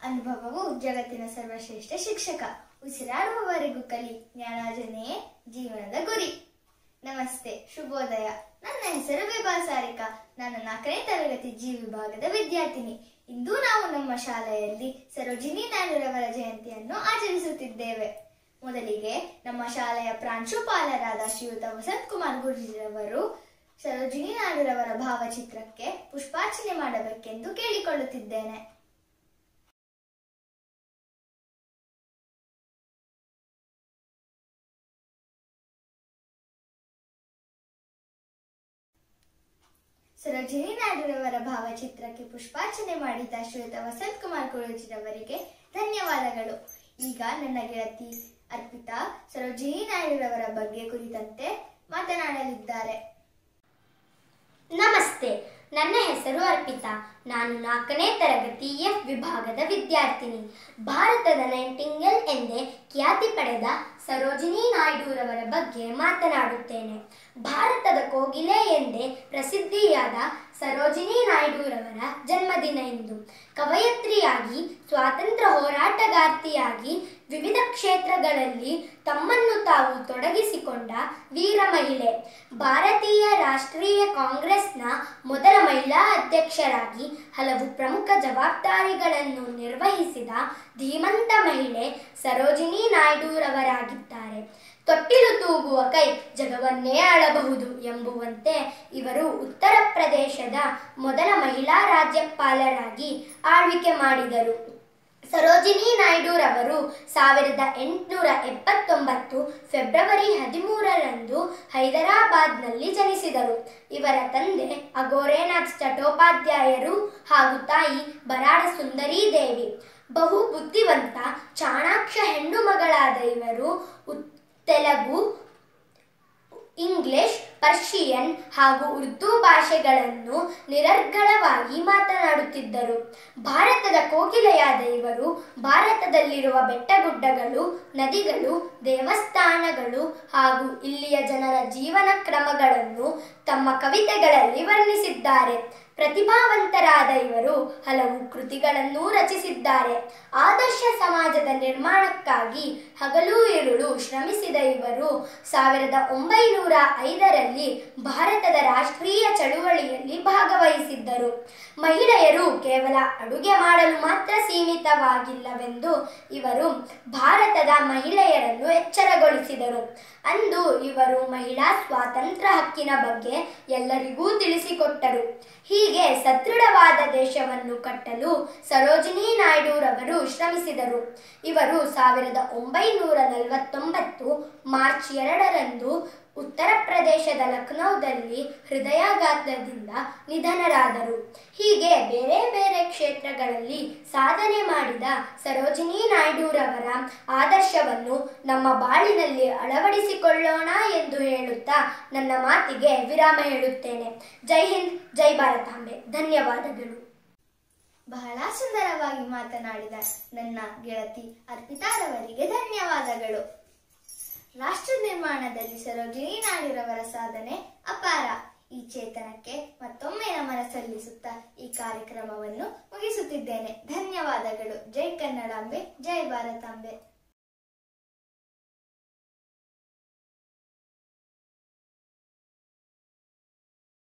ಅನುಭವವು ಜಗತ್ತಿನ ಸರ್ವಶ್ರೇಷ್ಠ ಶಿಕ್ಷಕ ಉಸಿರಾಡುವವರೆಗೂ ಕಲಿ ಜ್ಞಾನಾರ್ಜನೆಯೇ ಜೀವನದ ಗುರಿ ನಮಸ್ತೆ ಶುಭೋದಯ ನನ್ನ ಹೆಸರು ವಿಭಾ ಸಾರಿಕಾ ನಾನು ನಾಲ್ಕನೇ ತರಗತಿ ಜಿ ವಿಭಾಗದ ವಿದ್ಯಾರ್ಥಿನಿ ಇಂದು ನಾವು ನಮ್ಮ ಶಾಲೆಯಲ್ಲಿ ಸರೋಜಿನಿ ನಾಯ್ಡುರವರ ಜಯಂತಿಯನ್ನು ಆಚರಿಸುತ್ತಿದ್ದೇವೆ ಮೊದಲಿಗೆ ನಮ್ಮ ಶಾಲೆಯ ಪ್ರಾಂಶುಪಾಲರಾದ ಶ್ರೀಯುತ ವಸಂತ್ ಕುಮಾರ್ ಗುರುಜಿರವರು ಸರೋಜಿನಿ ನಾಯ್ಡುರವರ ಭಾವಚಿತ್ರಕ್ಕೆ ಪುಷ್ಪಾರ್ಚನೆ ಮಾಡಬೇಕೆಂದು ಕೇಳಿಕೊಳ್ಳುತ್ತಿದ್ದೇನೆ ಸರೋಜಿನಿ ನಾಯ್ಡುರವರ ಭಾವಚಿತ್ರಕ್ಕೆ ಪುಷ್ಪಾರ್ಚನೆ ಮಾಡಿದ ಶ್ರೀಯುತ ವಸಂತ್ ಕುಮಾರ್ ಗುರೂಜಿರವರಿಗೆ ಧನ್ಯವಾದಗಳು ಈಗ ನನ್ನ ಗೆಳತಿ ಅರ್ಪಿತಾ ಸರೋಜಿನಿ ನಾಯ್ಡುರವರ ಬಗ್ಗೆ ಕುರಿತಂತೆ ಮಾತನಾಡಲಿದ್ದಾರೆ ನಮಸ್ತೆ ನನ್ನ ಹೆಸರು ಅರ್ಪಿತಾ ನಾನು ನಾಲ್ಕನೇ ತರಗತಿ ಎಫ್ ವಿಭಾಗದ ವಿದ್ಯಾರ್ಥಿನಿ ಭಾರತದ ನೈಂಟಿಂಗಲ್ ಎಂದೇ ಖ್ಯಾತಿ ಪಡೆದ ಸರೋಜಿನಿ ನಾಯ್ಡುರವರ ಬಗ್ಗೆ ಮಾತನಾಡುತ್ತೇನೆ ಭಾರತದ ಕೋಗಿಲೆ ಎಂದೇ ಪ್ರಸಿದ್ಧಿಯಾದ ಸರೋಜಿನಿ ನಾಯ್ಡುರವರ ಜನ್ಮದಿನ ಇಂದು ಕವಯತ್ರಿಯಾಗಿ ಸ್ವಾತಂತ್ರ್ಯ ಹೋರಾಟಗಾರ್ತಿಯಾಗಿ ವಿವಿಧ ಕ್ಷೇತ್ರಗಳಲ್ಲಿ ತಮ್ಮನ್ನು ತಾವು ತೊಡಗಿಸಿಕೊಂಡ ವೀರ ಮಹಿಳೆ ಭಾರತೀಯ ರಾಷ್ಟ್ರೀಯ ಕಾಂಗ್ರೆಸ್ನ ಮೊದಲ ಮಹಿಳಾ ಅಧ್ಯಕ್ಷರಾಗಿ ಹಲವು ಪ್ರಮುಖ ಜವಾಬ್ದಾರಿಗಳನ್ನು ನಿರ್ವಹಿಸಿದ ಧೀಮಂತ ಮಹಿಳೆ ಸರೋಜಿನಿ ನಾಯ್ಡುರವರಾಗಿದ್ದಾರೆ ತೊಟ್ಟಿಲು ತೂಗುವ ಕೈ ಜಗವನ್ನೇ ಆಳಬಹುದು ಎಂಬುವಂತೆ ಇವರು ಉತ್ತರ ಪ್ರದೇಶದ ಮೊದಲ ಮಹಿಳಾ ರಾಜ್ಯಪಾಲರಾಗಿ ಆಳ್ವಿಕೆ ಮಾಡಿದರು ಸರೋಜಿನಿ ನಾಯ್ಡುರವರು ಸಾವಿರದ ಎಂಟುನೂರ ಎಪ್ಪತ್ತೊಂಬತ್ತು ಫೆಬ್ರವರಿ ಹದಿಮೂರರಂದು ಹೈದರಾಬಾದ್ನಲ್ಲಿ ಜನಿಸಿದರು ಇವರ ತಂದೆ ಅಗೋರೇನಾಥ್ ಚಟ್ಟೋಪಾಧ್ಯಾಯರು ಹಾಗೂ ತಾಯಿ ಬರಾಡ ಸುಂದರಿ ದೇವಿ ಬಹು ಬುದ್ಧಿವಂತ ಚಾಣಾಕ್ಷ ಹೆಣ್ಣು ಮಗಳಾದ ಇವರು ಉತ್- ತೆಲುಗು ಇಂಗ್ಲಿಷ್ ಪರ್ಷಿಯನ್ ಹಾಗೂ ಉರ್ದು ಭಾಷೆಗಳನ್ನು ನಿರರ್ಗಳವಾಗಿ ಮಾತನಾಡುತ್ತಿದ್ದರು ಭಾರತದ ಕೋಗಿಲೆಯಾದ ಇವರು ಭಾರತದಲ್ಲಿರುವ ಬೆಟ್ಟಗುಡ್ಡಗಳು ನದಿಗಳು ದೇವಸ್ಥಾನಗಳು ಹಾಗೂ ಇಲ್ಲಿಯ ಜನರ ಜೀವನ ಕ್ರಮಗಳನ್ನು ತಮ್ಮ ಕವಿತೆಗಳಲ್ಲಿ ವರ್ಣಿಸಿದ್ದಾರೆ ಪ್ರತಿಭಾವಂತರಾದ ಇವರು ಹಲವು ಕೃತಿಗಳನ್ನು ರಚಿಸಿದ್ದಾರೆ ಆದರ್ಶ ಸಮಾಜದ ನಿರ್ಮಾಣಕ್ಕಾಗಿ ಹಗಲು ಇರುಳು ಶ್ರಮಿಸಿದ ಇವರು ಸಾವಿರದ ಒಂಬೈನೂರ ಐದರಲ್ಲಿ ಭಾರತದ ರಾಷ್ಟ್ರೀಯ ಚಳುವಳಿಯಲ್ಲಿ ಭಾಗವಹಿಸಿದ್ದರು ಮಹಿಳೆಯರು ಕೇವಲ ಅಡುಗೆ ಮಾಡಲು ಮಾತ್ರ ಸೀಮಿತವಾಗಿಲ್ಲವೆಂದು ಇವರು ಭಾರತದ ಮಹಿಳೆಯರನ್ನು ಎಚ್ಚರಗೊಳಿಸಿದರು ಅಂದು ಇವರು ಮಹಿಳಾ ಸ್ವಾತಂತ್ರ್ಯ ಹಕ್ಕಿನ ಬಗ್ಗೆ ಎಲ್ಲರಿಗೂ ತಿಳಿಸಿಕೊಟ್ಟರು ಹೀಗೆ ಸದೃಢವಾದ ದೇಶವನ್ನು ಕಟ್ಟಲು ಸರೋಜಿನಿ ನಾಯ್ಡುರವರು ಶ್ರಮಿಸಿದರು ಇವರು ಸಾವಿರದ ಒಂಬೈನೂರ ನಲವತ್ತೊಂಬತ್ತು ಮಾರ್ಚ್ ಎರಡರಂದು ಉತ್ತರ ಪ್ರದೇಶದ ಲಖನೌದಲ್ಲಿ ಹೃದಯಾಘಾತದಿಂದ ನಿಧನರಾದರು ಹೀಗೆ ಬೇರೆ ಬೇರೆ ಕ್ಷೇತ್ರಗಳಲ್ಲಿ ಸಾಧನೆ ಮಾಡಿದ ಸರೋಜಿನಿ ನಾಯ್ಡುರವರ ಆದರ್ಶವನ್ನು ನಮ್ಮ ಬಾಳಿನಲ್ಲಿ ಅಳವಡಿಸಿಕೊಳ್ಳೋಣ ಎಂದು ಹೇಳುತ್ತಾ ನನ್ನ ಮಾತಿಗೆ ವಿರಾಮ ಹೇಳುತ್ತೇನೆ ಜೈ ಹಿಂದ್ ಜೈ ಭಾರತಾಂಬೆ ಧನ್ಯವಾದಗಳು ಬಹಳ ಸುಂದರವಾಗಿ ಮಾತನಾಡಿದ ನನ್ನ ಗೆಳತಿ ಅರ್ಪಿತಾರವರಿಗೆ ಧನ್ಯವಾದಗಳು ರಾಷ್ಟ್ರ ನಿರ್ಮಾಣದಲ್ಲಿ ಸರೋಜಿನಿ ನಾಯ್ಡುರವರ ಸಾಧನೆ ಅಪಾರ ಈ ಚೇತನಕ್ಕೆ ಮತ್ತೊಮ್ಮೆ ನಮನ ಸಲ್ಲಿಸುತ್ತಾ ಈ ಕಾರ್ಯಕ್ರಮವನ್ನು ಮುಗಿಸುತ್ತಿದ್ದೇನೆ ಧನ್ಯವಾದಗಳು ಜೈ ಕನ್ನಡಾಂಬೆ ಜೈ ಭಾರತಾಂಬೆ